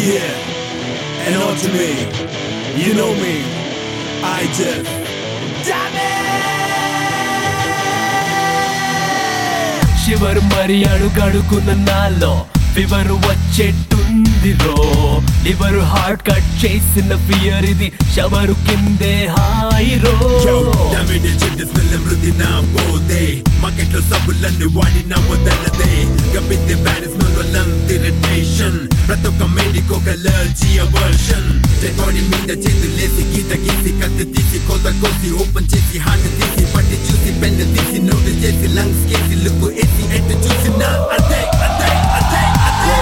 Yeah, and on to me. You know me. I just. శివరు మరి అడుగడుగున్న నాలో fever వచ్చేట్టుంది రో లివరు హార్ట్ కట్ చేసిన ఫియర్ ఇది షవరు కిందే హాయి రో Yo, damage చెడ్డ స్మెల్ మృతి నా పోతే మార్కెట్ లో సబ్బులన్నీ వాడిన వదలదే గబ్బితే బ్యారెస్ వాళ్ళంత ఇరిటేషన్ ప్రతి ఒక్క మేడికి ఒక అలర్జీ అవర్షన్ బాడీ మీద చేతులేసి గీత గీసి కత్తి తీసి కోత కోసి ఓపెన్ చేసి హార్ట్ తీసి పట్టి చూసి పెన్ను తీసి నోటు చేసి లంగ్స్ కేసి లుక్ వేసి ఎటు చూసినా అదే అదే అదే అదే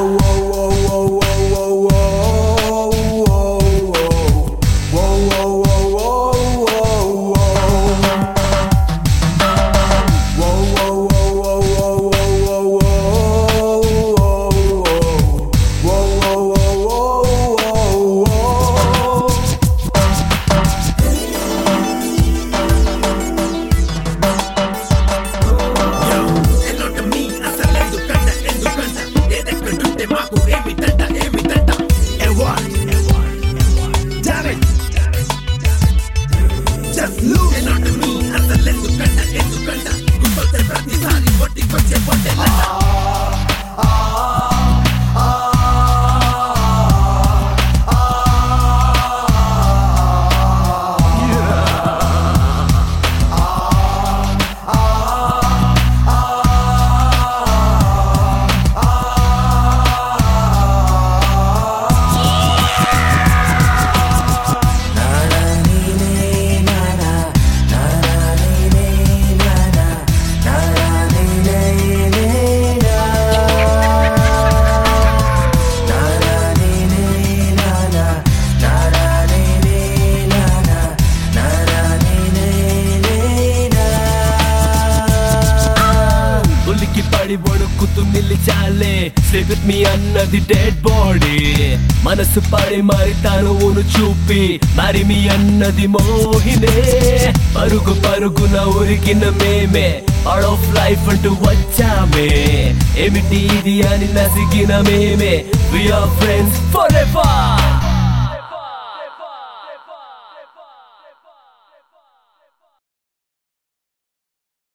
ఎన్నోటమి అసలు ఎందుకంట ఎందుకంట ఏదెక్కడుంటే మాకు ఏమిటంట ఏమిటంట ever Damn it! Just lose! ఎన్నోటమి అసలు ఎందుకంట ఎందుకంట గుర్తొచ్చే ప్రతిసారి ఒట్టికొచ్చే పొట్టెలంట ఉలికి పడి వణుకుతూ నిలిచాలే స్లీప్ విత్ మీ అన్నది డెడ్ బాడీ మనసు పడి మరి తనువును చూపి మరి మీ అన్నది మోహినే పరుగు పరుగున ఉరికిన మేమే ఆడ్ ఆఫ్ లైఫ్ అంటూ వచ్చామే ఏమిటి ఇది అని నసిగిన మేమే we are friends for ever